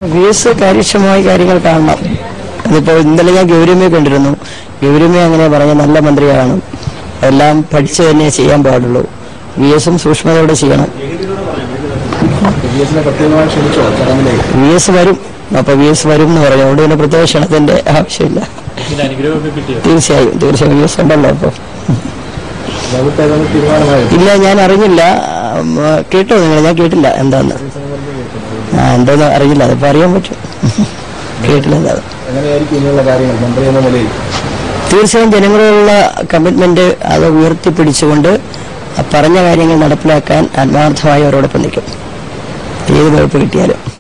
V S കാര്യക്ഷമമായി കാര്യങ്ങൾ കാണണം അതിപ്പോൾ ഇന്നലെ ഞാൻ ഗൗരവമേ കണ്ടിരുന്നു ഗൗരവമേ അങ്ങനെ പറഞ്ഞ നല്ല മന്ത്രിയാണ് എല്ലാം പഠിച്ചു തന്നെ ചെയ്യാൻ പാടുള്ളൂ വി എസും സൂക്ഷ്മതയോടെ ചെയ്യണം വി എസിനെ പ്രത്യേകമായി ക്ഷണിച്ചോ ചടങ്ങിലേക്ക് വി എസ് വരും അപ്പൊ വി എസ് വരും എന്ന് പറഞ്ഞു അതുകൊണ്ട് പിന്നെ പ്രത്യേക ക്ഷണത്തിന്റെ ആവശ്യമില്ല ഇതിന്റെ അനുഗ്രഹമൊക്കെ കിട്ടിയോ തീർച്ചയായും തീർച്ചയായും വി എസ് ഉണ്ടല്ലോ അപ്പോൾ വകുപ്പ് ഏതാണ്ട് തീരുമാനമായിരുന്നു ഇല്ല ഞാൻ അറിഞ്ഞില്ല ഉം, കേട്ടോ നിങ്ങൾ ഞാൻ കേട്ടില്ല എന്താന്ന് ആ എന്താന്ന് അറിയില്ല അതിപ്പോ അറിയാൻ പറ്റും കേട്ടില്ല എന്താ എങ്ങനെയായിരിക്കും ഇനിയുള്ള കാര്യങ്ങൾ മന്ത്രി എന്ന നിലയിൽ തീർച്ചയായും ജനങ്ങളോടുള്ള കമ്മിറ്റ്മെന്റ് അത് ഉയർത്തിപ്പിടിച്ചുകൊണ്ട് ആ പറഞ്ഞ കാര്യങ്ങൾ നടപ്പിലാക്കാൻ ആത്മാർത്ഥമായി അവരോടൊപ്പം നിൽക്കും ഏത് വകുപ്പ് കിട്ടിയാലും